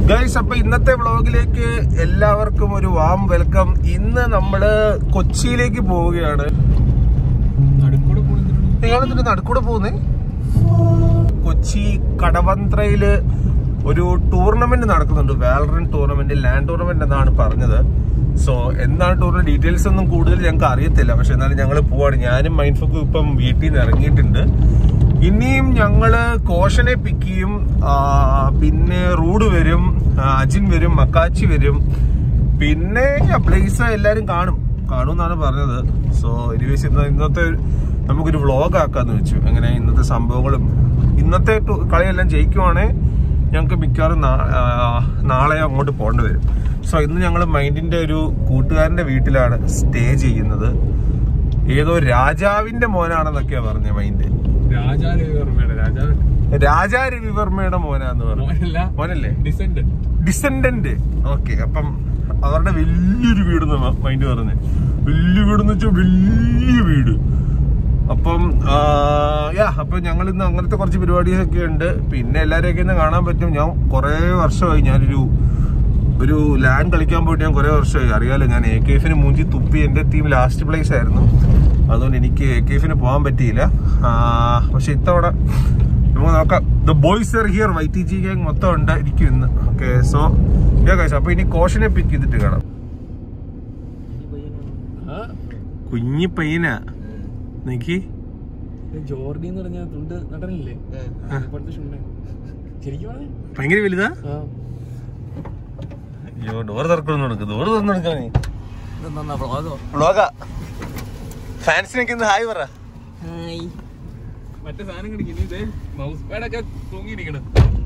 Guys അപ്പൊ ഇന്നത്തെ വ്ളോഗിലേക്ക് എല്ലാവർക്കും ഒരു വാം വെൽക്കം ഇന്ന് നമ്മള് കൊച്ചിയിലേക്ക് പോവുകയാണ് നിങ്ങളെന്തിന്റെ നടുക്കൂടെ പോകുന്നേ കൊച്ചി കടവന്ത്രയില് ഒരു ടൂർണമെന്റ് നടക്കുന്നുണ്ട് വാലറൻ ടൂർണമെന്റ് ലാൻഡ് ടൂർണമെന്റ് എന്നാണ് പറഞ്ഞത് സോ എന്താണ് ടൂർണമെന്റ് ഡീറ്റെയിൽസ് ഒന്നും കൂടുതൽ ഞങ്ങൾക്ക് അറിയത്തില്ല പക്ഷെ എന്നാലും ഞങ്ങൾ പോവാണ് ഞാനും മൈൻഫുക്കും ഇപ്പം വീട്ടിൽ നിന്ന് ഇറങ്ങിയിട്ടുണ്ട് ഇനിയും ഞങ്ങള് കോഷനെ പിക്ക് ചെയ്യും ആ, പിന്നെ റൂഡ് വരും ആ, അജിൻ വരും മക്കാച്ചി വരും പിന്നെ ബ്ലേസ് എല്ലാരും കാണും കാണുമെന്നാണ് പറഞ്ഞത് സോ എനിവേസ് ഇന്ന ഇന്നത്തെ ഒരു- നമുക്കൊരു വ്ളോഗ് ആക്കാന്ന് വെച്ചു അങ്ങനെ ഇന്നത്തെ സംഭവങ്ങളും ഇന്നത്തെ ടു- കളിയെല്ലാം ജയിക്കുവാണെങ്കിൽ ഞങ്ങൾക്ക് മിക്കവാറും നാ- ആ, നാളെ അങ്ങോട്ട് പോകേണ്ടി വരും സോ ഇന്ന് ഞങ്ങൾ മൈൻഡിന്റെ ഒരു കൂട്ടുകാരന്റെ വീട്ടിലാണ് സ്റ്റേ ചെയ്യുന്നത് ഏതോ രാജാവിന്റെ മോനാണെന്നൊക്കെയാ പറഞ്ഞ മൈൻഡ് രാജാ രവിവർമ്മയുടെ രാജാവ് രാജാ രവിവർമ്മയുടെ മോനാന്ന് പറഞ്ഞു മോനല്ല മോനല്ലേ ഡിസെൻഡ് ഡിസെൻഡന്റ് ഓക്കെ അപ്പം അവരുടെ വലിയൊരു വീടെന്ന് മൈൻഡ് പറഞ്ഞ് വലിയ വീടെന്ന് വെച്ചാൽ വലിയ വീട് അപ്പം ആ, യാ അപ്പൊ ഞങ്ങൾ ഇന്ന് അങ്ങനത്തെ കുറച്ച് പരിപാടീസ് ഒക്കെ ഉണ്ട് പിന്നെ എല്ലാവരെയൊക്കെ ഇന്ന് കാണാൻ പറ്റും ഞാൻ കുറേ വർഷമായി ഞാനൊരു ഒരു ലാൻഡ് കളിക്കാൻ പോയിട്ട് ഞാൻ കുറേ വർഷമായി അറിയാലോ ഞാൻ എ കെ എഫിന് മൂഞ്ചി തുപ്പി എൻ്റെ ടീം ലാസ്റ്റ് പ്ലേസ് ആയിരുന്നു അതുകൊണ്ട് എനിക്ക് എ കെ എഫിന് പോകാൻ പറ്റിയില്ല ആ, പക്ഷെ ഇത്തവണ നമുക്ക് നോക്കാം the boys are here Y T G gang മൊത്തം ഉണ്ടായിരിക്കും ഇന്ന് ഓക്കെ സോ അപ്പൊ ഇനി കോഷനെ പിക്ക് ചെയ്തിട്ട് കാണാം കുഞ്ഞി പയ്യനാ നിക്ക് ജോർഡി എന്ന് പറഞ്ഞ തുണ്ട് നടനില്ലേ ഇപ്പോഴത്തെ ഷുണ്ട് ശരിക്കും പറഞ്ഞേ ഭയങ്കര വലുതാ ആ അയ്യോ ഡോർ തുറക്കുന്നു നടക്കും ഡോർ തുറന്നു നടക്കാനേ ഇതെന്നാ വ്ളോഗോ വ്ളോഗാ ഫാൻസിനൊക്കെ ഇന്ന് ഹായ് പറ മറ്റേ സാധനം കിടക്കുന്നു ഇതേ മൗസ് പാഡൊക്കെ തൂങ്ങിയിരിക്കണം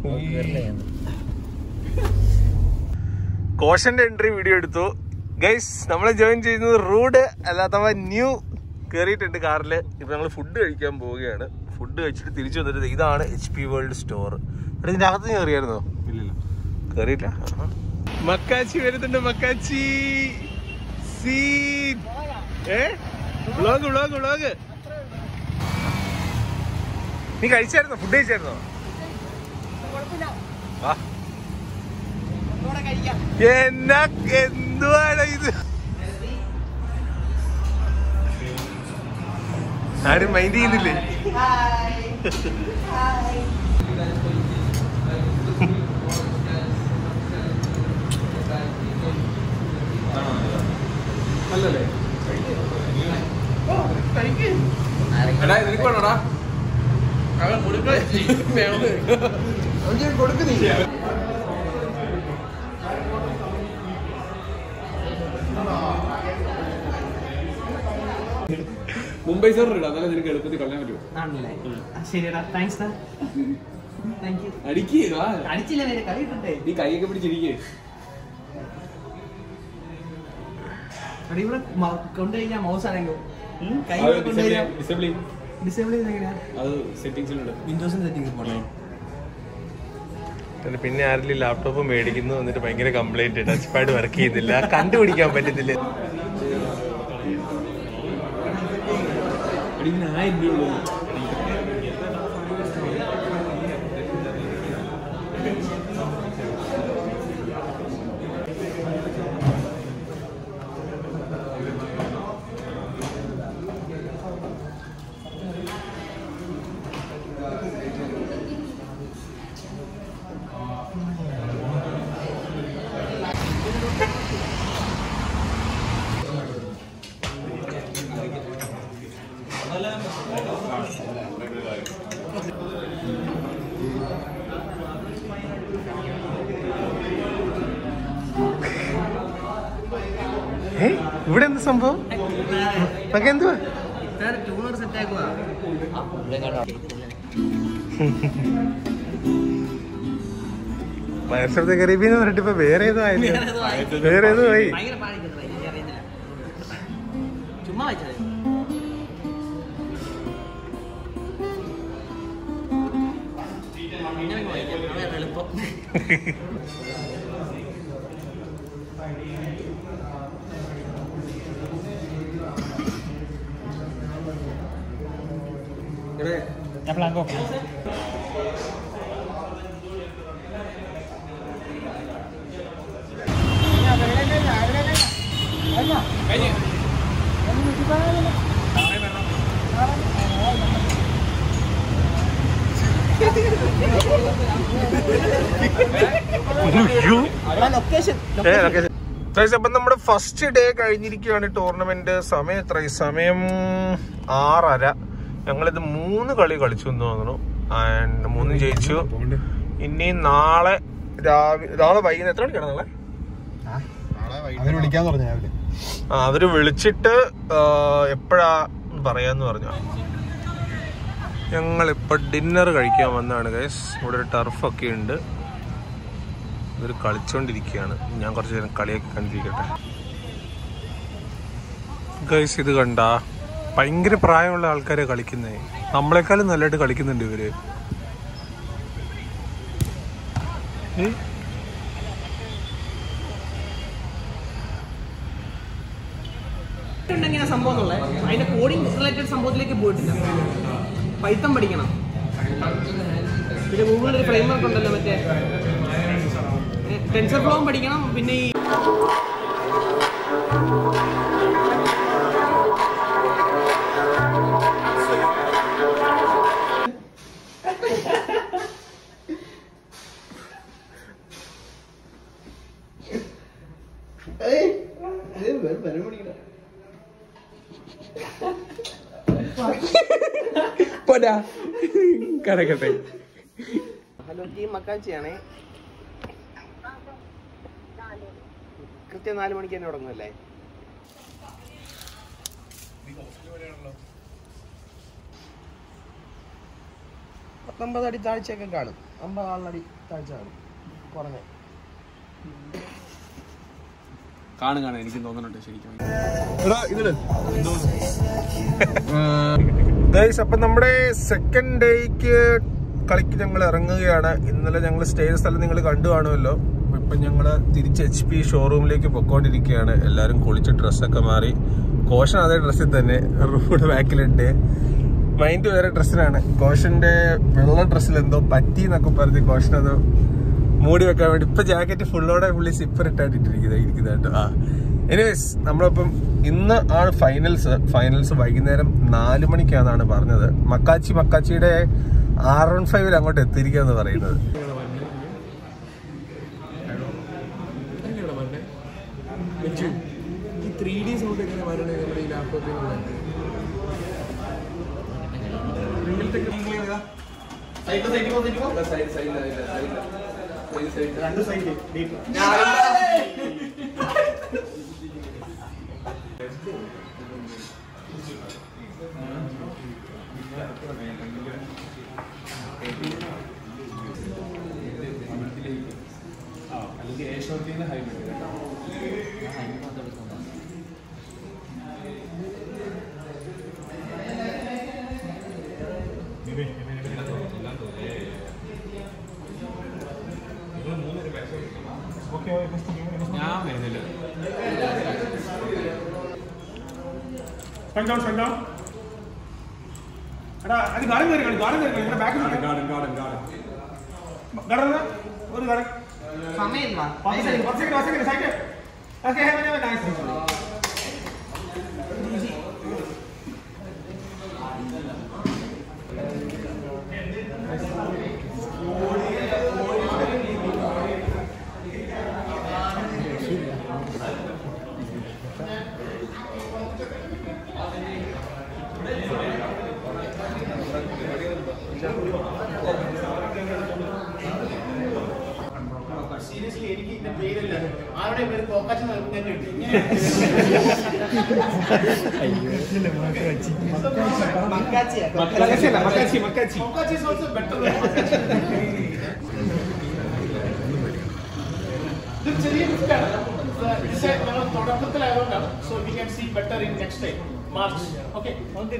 കോഷന്റെ എൻട്രി വീഡിയോ എടുത്തു ഗൈസ് നമ്മളെ ജോയിൻ ചെയ്യുന്നത് റൂഡ് അല്ലാത്തവ ന്യൂ കയറിയിട്ടുണ്ട് കാറിൽ ഇപ്പൊ ഞങ്ങൾ ഫുഡ് കഴിക്കാൻ പോവുകയാണ് ഫുഡ് കഴിച്ചിട്ട് തിരിച്ചു വന്നിട്ട് ഇതാണ് എച്ച് പി വേൾഡ് സ്റ്റോർ ഇവിടെ ഇതിന്റെ അകത്ത് കയറിയായിരുന്നോ ഇല്ലില്ല കയറിയില്ല മക്കാച്ചി വരുന്നുണ്ട് Makkachi scene a vlog vlog vlog നീ കഴിച്ചായിരുന്നോ ഫുഡ് കഴിച്ചായിരുന്നോ വാ എന്നാ എന്തുവാണ് ഇത് ആരും മൈൻഡ് ചെയ്യുന്നില്ലേ നല്ലല്ലേ എടാ നിനക്ക് വേണോടാ കൊടുക്കുന്നില്ല മുംബൈ സാർ ഇടാം എന്നാലേ നിനക്ക് എളുപ്പത്തിൽ കളയാൻ പറ്റുമോ ആണല്ലേ ആ, ശരിയെടാ താങ്ക്സ് ഡാ താങ്ക് യു അടിക്ക് വാ അടിച്ചില്ല വേറെ കളി ഇട്ടേ നീ കൈയൊക്കെ പിടിച്ചിരിക്കേ അവിടെ ഇവിടെ കൊണ്ട് കഴിഞ്ഞാൽ മൗസ് ആണെങ്കോ കൈ കൊണ്ട് കഴിഞ്ഞാൽ ഡിസേബിൾ ഡിസേബിൾ ചെയ്ത് എങ്ങനെയാ അത് സെറ്റിംഗ്സിലുണ്ട് വിൻഡോസിന് സെറ്റിംഗ് പോട്ടെ പിന്നെ ആരെങ്കിലും ലാപ്ടോപ്പ് മേടിക്കുന്നു എന്നിട്ട് ഭയങ്കര കംപ്ലൈന്റ് ടച്ച് പാഡ് വർക്ക് ചെയ്യുന്നില്ല കണ്ടുപിടിക്കാൻ പറ്റുന്നില്ല എടി ഇതിന് ആയിരം രൂപ ഉള്ളൂ. ഏ ഇവിടെ എന്ത് സംഭവം നമുക്ക് എന്തുവാ ട്യൂണർ സെറ്റ് ആക്കുക മത്സരത്തെ കരീബിന്ന് പറഞ്ഞിട്ട് ഇപ്പൊ വേറെ ഏതോ ആയില്ല വേറെ ഏതോ ആയി ഭയങ്കര പാടിക്കുന്നത് എനിക്ക് അറിയത്തില്ല ചുമ്മാ വെച്ചത് ഇങ്ങനെ വായിക്കാം അതാണ് എളുപ്പം ലൊക്കേഷൻ ഗൈസ് അപ്പൊ നമ്മുടെ ഫസ്റ്റ് ഡേ കഴിഞ്ഞിരിക്കുകയാണ് ടൂർണമെന്റ് സമയം എത്ര സമയം ആറര ഞങ്ങളിത് മൂന്ന് കളി കളിച്ചു എന്ന് തോന്നുന്നു ആൻഡ് മൂന്നും ജയിച്ചു ഇനി നാളെ രാവിലെ നാളെ വൈകുന്നേരം എത്ര മണിക്കാണ് നാളെ അവര് വിളിക്കാന്ന് പറഞ്ഞു രാവിലെ ആ അവര് വിളിച്ചിട്ട് ആ, എപ്പോഴാ പറയാന്ന് പറഞ്ഞു ഞങ്ങളിപ്പോ ഡിന്നർ കഴിക്കാൻ വന്നതാണ് ഗൈസ് ഇവിടെ ഒരു ടർഫൊക്കെ ഉണ്ട് ഇവർ കളിച്ചോണ്ടിരിക്കുകയാണ് ഞാൻ കുറച്ച് നേരം കളിയൊക്കെ കണ്ടിരിക്കട്ടെ ഗൈസ് ഇത് കണ്ട ഭയങ്കര പ്രായമുള്ള ആൾക്കാരെ കളിക്കുന്നേ നമ്മളെക്കാളും നല്ലതായിട്ട് കളിക്കുന്നുണ്ട് ഇവര് ഏ? ഉണ്ടെങ്കിൽ സംഭവം എന്നുള്ളത് അതിന്റെ കോഡിംഗ് റിലേറ്റഡ് സംഭവത്തിലേക്ക് പോയിട്ടില്ല പൈത്തം പഠിക്കണം പിന്നെ ഗൂഗിളിൽ ഒരു ഫ്രെയിം വർക്ക് ഉണ്ടല്ലോ മറ്റേ ടെൻസർ ഫ്ലോവും പഠിക്കണം പിന്നെ ഈ കടക്കട്ടെ ഹലോ ടീം മക്കാച്ചിയാണേ കൃത്യം നാല് മണിക്ക് തന്നെ തുടങ്ങുമല്ലേ പത്തൊമ്പത് അടി താഴ്ചയൊക്കെ കാണും അമ്പത് ആളടി താഴ്ച കാണും കുറഞ്ഞ കാണും കാണാൻ എനിക്ക് തോന്നുന്നുണ്ട് ശരിക്കും ഗൈസ് അപ്പൊ നമ്മുടെ സെക്കൻഡ് ഡേക്ക് കളിക്ക് ഞങ്ങൾ ഇറങ്ങുകയാണ് ഇന്നലെ ഞങ്ങൾ സ്റ്റേ ചെയ്ത സ്ഥലം നിങ്ങൾ കണ്ടു കാണുമല്ലോ ഇപ്പൊ ഞങ്ങള് തിരിച്ച് എച്ച് പി ഷോറൂമിലേക്ക് പൊക്കോണ്ടിരിക്കുകയാണ് എല്ലാരും കുളിച്ച് ഡ്രസ്സൊക്കെ മാറി കോഷൻ അതേ ഡ്രസ്സിൽ തന്നെ റോഡ് ബാക്കിലുണ്ട് മൈൻഡ് വേറെ ഡ്രസ്സിലാണ് കോഷന്റെ വെള്ള ഡ്രസ്സിൽ എന്തോ പറ്റി എന്നൊക്കെ പറഞ്ഞ് കോഷൻ അത് മൂടി വെക്കാൻ വേണ്ടി ഇപ്പൊ ജാക്കറ്റ് ഫുള്ളോടെ പുള്ളി സിപ്പർ ഇട്ടായിട്ട് ഇട്ടിരിക്കുന്നത് ഇരിക്കുന്നത് കേട്ടോ ആ എനിവേസ് നമ്മളിപ്പം ഇന്ന് ആണ് ഫൈനൽസ് ഫൈനൽസ് വൈകുന്നേരം നാല് മണിക്കാണെന്നാണ് പറഞ്ഞത് മക്കാച്ചി മക്കാച്ചിയുടെ ആർ വൺ ഫൈവിൽ അങ്ങോട്ട് എത്തിയിരിക്കുക എന്ന് പറയുന്നത് ഈ ത്രീ ഡി സൗണ്ട് എങ്ങനെ വരണേ നമ്മുടെ ഈ ലാപ്ടോപ്പിൽ ഞാൻ വരുന്നില്ല എടാ അത് ഗാർഡൻ കയറി കളി ഗാർഡൻ കയറി കളി ഇവിടെ ബാക്കിൽ ഗാർഡൻ ഗാർഡൻ ഗാർഡൻ ഗാർഡൻ ഒരു ഗാർഡൻ സമയം പത്ത് സെക്കൻഡ് പത്ത് സെക്കൻഡ് പത്ത് second side okay have a nice seriously എനിക്ക് ഇതിന്റെ പേരില്ല ആരുടെ പേര് പോക്കാച്ചു നൽകുന്നതിനുണ്ട് Makkachi Makkachi Pokkachi is also better ഇത് ചെറിയ ഗിഫ്റ്റാണ് ഞങ്ങൾ തുടക്കത്തിലായതുകൊണ്ടാണ് so we can see better in next time march okay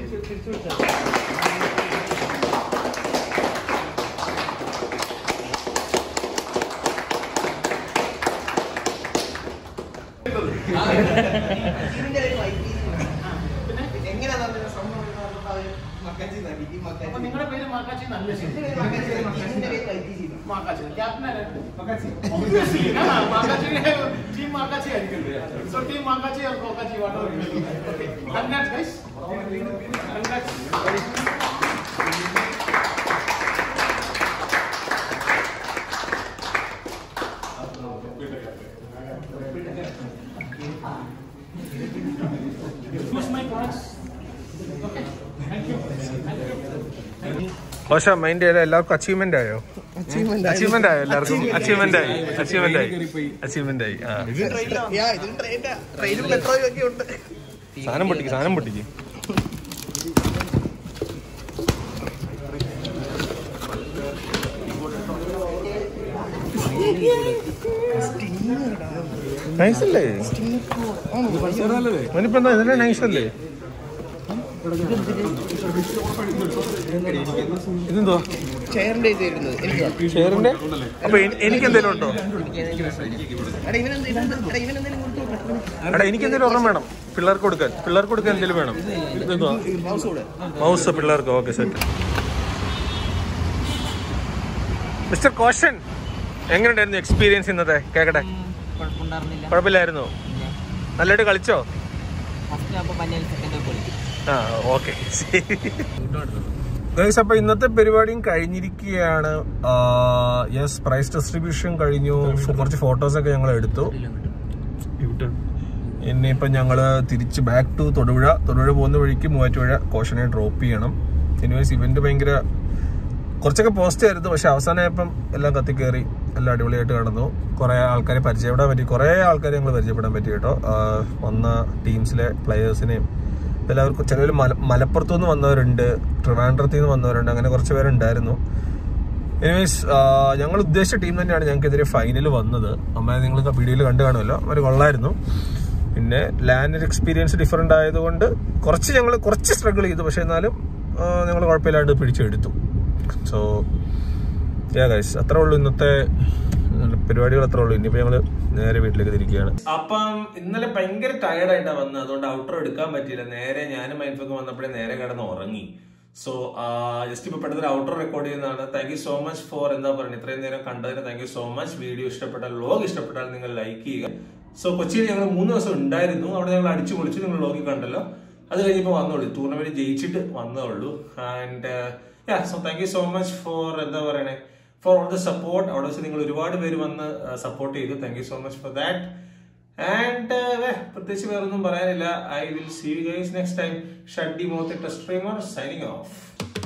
അപ്പൊ നിങ്ങളുടെ പേര് മാക്കാച്ചി നല്ല മാക്കാച്ചി ക്യാപ്റ്റൻ Obviously, ആ, മാക്കാച്ചി ടീം മാക്കാച്ചി ആയിരിക്കും so team Makkachi or Kokkachi whatever it may be. Okay. Congrats, guys. Congrats. പക്ഷെ മൈൻഡ് ചെയ്ത എല്ലാവർക്കും അച്ചീവ്മെന്റ് ആയോ അച്ചീവ്മെന്റ് ആയോ എല്ലാവർക്കും അച്ചീവ്മെന്റ് ആയി അച്ചീവ്മെന്റ് ആയി അച്ചീവ്മെന്റ് ആയി ആ ട്രെയിനും മെട്രോയും ഒക്കെ ഉണ്ട് സാധനം പൊട്ടിക്ക് സാധനം പൊട്ടിക്ക് നൈസ് അല്ലേ അവനിപ്പോ എന്താ ഇതിന്റെ നൈസ് അല്ലേ ഇതെന്തോ ചെയറിന്റെ ഇത് ഇരുന്നത് എനിക്ക് ഷെയറിന്റെ അപ്പൊ എനി- എനിക്ക് എന്തെങ്കിലും ഉണ്ടോ എടാ ഇവനെന്ത് ഇവനെന്ത് എടാ ഇവനെന്തെങ്കിലും കൊടുത്തു വിട്ടോ. എടാ എനിക്ക് എന്തെങ്കിലും ഒരെണ്ണം വേണം പിള്ളേർക്ക് കൊടുക്കാൻ പിള്ളേർക്ക് കൊടുക്കാൻ എന്തെങ്കിലും വേണം ഇതെന്തുവാ മൗസ് കൂടെ മൗസ് പിള്ളേർക്ക് ഓക്കെ സെറ്റ് മിസ്റ്റർ കോഷൻ എങ്ങനെയുണ്ടായിരുന്നു എക്സ്പീരിയൻസ് ഇന്നത്തെ കേക്കട്ടെ കുഴപ്പമുണ്ടായിരുന്നില്ല കുഴപ്പമില്ലായിരുന്നു നല്ലതായിട്ട് കളിച്ചോ ഫസ്റ്റ് അപ്പോൾ പഞ്ഞാൽ സെക്കൻഡ് പൊളി ആ ഓക്കെ ഗൈസ് അപ്പൊ ഇന്നത്തെ പരിപാടിയും കഴിഞ്ഞിരിക്കുകയാണ് യെസ് പ്രൈസ് ഡിസ്ട്രിബ്യൂഷൻ കഴിഞ്ഞു ഫോ- കുറച്ച് ഫോട്ടോസ് ഒക്കെ ഞങ്ങൾ എടുത്തു ഇനിയിപ്പം ഞങ്ങള് തിരിച്ച് ബാക്ക് ടു തൊടുപുഴ തൊടുപുഴ പോകുന്ന വഴിക്ക് മൂവാറ്റുപുഴ കോഷനെ ഡ്രോപ്പ് ചെയ്യണം എനിവേസ് ഇവന്റ് ഭയങ്കര കുറച്ചൊക്കെ പോസ്റ്റ് ആയിരുന്നു പക്ഷെ അവസാനമായപ്പം എല്ലാം കത്തിക്കേറി എല്ലാം അടിപൊളിയായിട്ട് നടന്നു കുറെ ആൾക്കാരെ പരിചയപ്പെടാൻ പറ്റി കുറെ ആൾക്കാരെ ഞങ്ങൾ പരിചയപ്പെടാൻ പറ്റി കേട്ടോ ആ, വന്ന ടീംസിലെ പ്ലെയേഴ്സിനെയും എല്ലാവർക്കും ചിലവർ മല മലപ്പുറത്തു നിന്ന് വന്നവരുണ്ട് ട്രിവാൻഡ്രത്തിൽ നിന്ന് വന്നവരുണ്ട് അങ്ങനെ കുറച്ച് പേരുണ്ടായിരുന്നു എനിവേസ് ഞങ്ങൾ ഉദ്ദേശിച്ച ടീം തന്നെയാണ് ഞങ്ങൾക്കെതിരെ ഫൈനൽ വന്നത് അമ്മ നിങ്ങൾ വീഡിയോയിൽ കണ്ടു കാണുമല്ലോ അവർ കൊള്ളായിരുന്നു പിന്നെ ലാൻഡ് എക്സ്പീരിയൻസ് ഡിഫറെൻ്റ് ആയതുകൊണ്ട് കുറച്ച് ഞങ്ങൾ കുറച്ച് സ്ട്രഗിൾ ചെയ്തു പക്ഷെ എന്നാലും ഞങ്ങൾ കുഴപ്പമില്ലാണ്ട് പിടിച്ചെടുത്തു സോ യാ ഗൈസ് അത്രേ ഉള്ളൂ ഇന്നത്തെ പരിപാടികൾ അത്രേ ഉള്ളൂ ഇനിയിപ്പോ ഞങ്ങള് നേരെ വീട്ടിലേക്ക് തിരിക്കുകയാണ് അപ്പം ഇന്നലെ ഭയങ്കര ടയർഡായിട്ടാണ് വന്നത് അതുകൊണ്ട് ഔട്ടർ എടുക്കാൻ പറ്റിയില്ല നേരെ ഞാനും മൈൻഫൊക്കെ വന്നപ്പോഴേ നേരെ കിടന്ന് ഉറങ്ങി സോ ജസ്റ്റ് ഇപ്പൊ പെട്ടെന്ന് ഔട്ടർ റെക്കോർഡ് ചെയ്യുന്നതാണ് thank you so much for എന്താ പറയുക ഇത്രയും നേരം കണ്ടതിന് thank you so much video ഇഷ്ടപ്പെട്ടാൽ ലോഗ് ഇഷ്ടപ്പെട്ടാൽ നിങ്ങൾ ലൈക്ക് ചെയ്യുക സോ കൊച്ചിയിൽ ഞങ്ങൾ മൂന്ന് ദിവസം ഉണ്ടായിരുന്നു അവിടെ ഞങ്ങൾ അടിച്ചു പൊളിച്ചു നിങ്ങൾ ലോഗിൽ കണ്ടല്ലോ അത് കഴിഞ്ഞപ്പോൾ വന്നോളൂ ടൂർണമെന്റ് ജയിച്ചിട്ട് വന്നേ ഉള്ളൂ and ya so thank you so much for എന്താ പറയണേ ഫോർ ഓൾ ദ സപ്പോർട്ട് അവിടെ വെച്ച് നിങ്ങൾ ഒരുപാട് പേര് വന്ന് സപ്പോർട്ട് ചെയ്തു thank you so much for that and പ്രത്യേകിച്ച് വേറെ ഒന്നും പറയാനില്ല I will see you guys next time ഷഡ്ഡി മോത്തെ ടെസ്റ്റ് സ്ട്രീമർ സൈനിങ് ഓഫ്